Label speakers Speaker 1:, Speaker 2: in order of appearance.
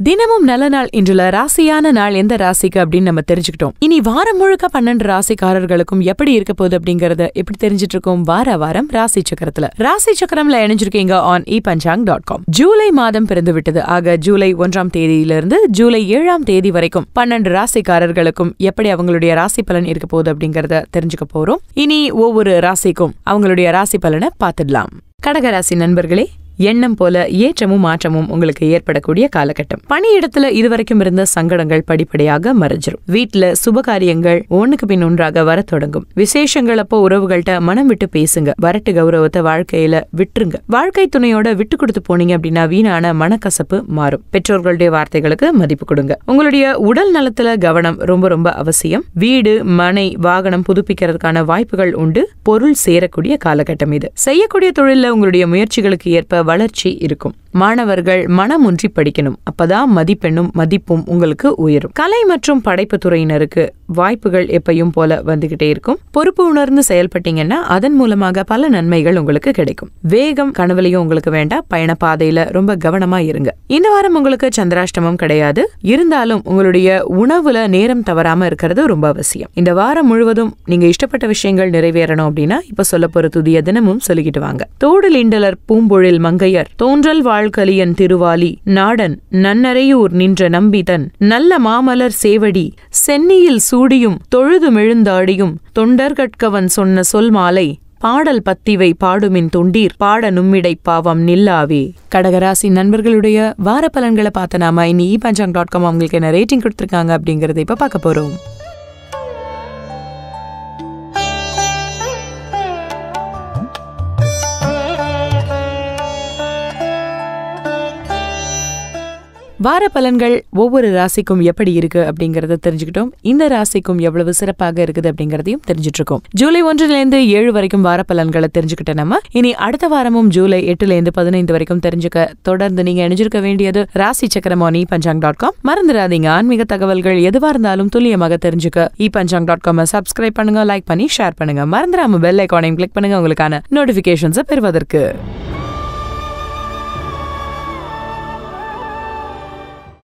Speaker 1: தினமும் நல்ல நாள் இன்றுல ராசியான நாள் எந்த ராசிக்கு அப்படின்னு நம்ம தெரிஞ்சுக்கிட்டோம் இனி வாரம் முழுக்க பன்னெண்டு ராசிக்காரர்களுக்கும் எப்படி இருக்க போகுது அப்படிங்கறத எப்படி தெரிஞ்சிட்டு இருக்கோம் வார வாரம் ராசி சக்கரத்துல ராசி சக்கரம்ல இணைஞ்சிருக்கீங்க on e panchang dot com July மாதம் பிறந்து விட்டது ஆக ஜூலை ஒன்றாம் தேதியிலிருந்து ஜூலை ஏழாம் தேதி வரைக்கும் பன்னெண்டு ராசிக்காரர்களுக்கும் எப்படி அவங்களுடைய ராசி பலன் இருக்க போகுது அப்படிங்கறத தெரிஞ்சுக்க போறோம் இனி ஒவ்வொரு ராசிக்கும் அவங்களுடைய ராசி பலனை பார்த்துடலாம் கடகராசி நண்பர்களே எண்ணம் போல ஏற்றமும் மாற்றமும் உங்களுக்கு ஏற்படக்கூடிய காலகட்டம் பணியிடத்துல இதுவரைக்கும் இருந்த சங்கடங்கள் படிப்படியாக மறைஞ்சிரும் வீட்டுல சுபகாரியங்கள் ஒண்ணுக்கு பின் ஒன்றாக வர தொடங்கும் விசேஷங்கள் அப்போ உறவுகள்கிட்ட மனம் விட்டு பேசுங்க வரட்டு கௌரவத்தை வாழ்க்கையில விட்டுருங்க வாழ்க்கை துணையோட விட்டு கொடுத்து போனீங்க அப்படின்னா வீணான மனக்கசப்பு மாறும் பெற்றோர்களுடைய வார்த்தைகளுக்கு மதிப்பு கொடுங்க உங்களுடைய உடல் நலத்துல கவனம் ரொம்ப ரொம்ப அவசியம் வீடு மனை வாகனம் புதுப்பிக்கிறதுக்கான வாய்ப்புகள் உண்டு பொருள் சேரக்கூடிய காலகட்டம் இது செய்யக்கூடிய தொழில்ல உங்களுடைய முயற்சிகளுக்கு ஏற்ப வளர்ச்சி இருக்கும் மாணவர்கள் மனமுன்றி படிக்கணும் அப்பதான் மதிப்பெண்ணும் மதிப்பும் உங்களுக்கு உயரும் கலை மற்றும் படைப்பு துறையினருக்கு வாய்ப்புகள் எப்பயும் போல வந்துகிட்டே இருக்கும் பொறுப்பு உணர்ந்து செயல்பட்டீங்கன்னா அதன் மூலமாக பல நன்மைகள் உங்களுக்கு கிடைக்கும் வேகம் கனவுலையும் உங்களுக்கு வேண்டாம் பயண பாதையில ரொம்ப கவனமா இருங்க இந்த வாரம் உங்களுக்கு சந்திராஷ்டமம் கிடையாது இருந்தாலும் உங்களுடைய உணவுல நேரம் தவறாம இருக்கிறது ரொம்ப அவசியம் இந்த வாரம் முழுவதும் நீங்க இஷ்டப்பட்ட விஷயங்கள் நிறைவேறணும் அப்படின்னா இப்ப சொல்ல போற துதிய தினமும் சொல்லிக்கிட்டு வாங்க தோடில் இண்டலர் பூம்பொழில் மங்கையர் தோன்றல் வாழ்கலியன் திருவாலி நாடன் நன்னரையூர் நின்ற நம்பிதன் நல்ல மாமலர் சேவடி சென்னியில் சூடியும் தொழுதுமெழுந்தாடியும் தொண்டர்கட்கவன் சொன்ன சொல் மாலை பாடல் பத்திவை பாடுமின் தொண்டீர் பாட நும்மிடை பாவம் நில்லாவே கடகராசி நண்பர்களுடைய வார பலன்களை பார்த்த நாம இனி இ பஞ்சாங் டாட் காம் அவங்களுக்கு என்ன ரேட்டிங் கொடுத்துருக்காங்க அப்படிங்கறத இப்ப பார்க்க போறோம் வார பலன்கள் ஒவ்வொரு ராசிக்கும் எப்படி இருக்கு அப்படிங்கறத தெரிஞ்சுக்கிட்டோம் இந்த ராசிக்கும் எவ்வளவு சிறப்பாக இருக்குது அப்படிங்கறதையும் தெரிஞ்சுட்டு இருக்கோம் ஜூலை ஒன்றுல இருந்து ஏழு வரைக்கும் வார பலன்களை தெரிஞ்சுக்கிட்ட நம்ம இனி அடுத்த வாரமும் ஜூலை எட்டுல இருந்து பதினைந்து வரைக்கும் தெரிஞ்சுக்க தொடர்ந்து நீங்க இணைஞ்சிருக்க வேண்டியது ராசி சக்கரமோனி பஞ்சாங் டாட் காம் மறந்துடாதீங்க ஆன்மீக தகவல்கள் எதுவா இருந்தாலும் துல்லியமாக தெரிஞ்சுக்க e panchang dot com subscribe பண்ணுங்க லைக் பண்ணி ஷேர் பண்ணுங்க மறந்துடாம பெல் ஐக்கானையும் கிளிக் பண்ணுங்க உங்களுக்கான நோட்டிபிகேஷன்ஸை பெறுவதற்கு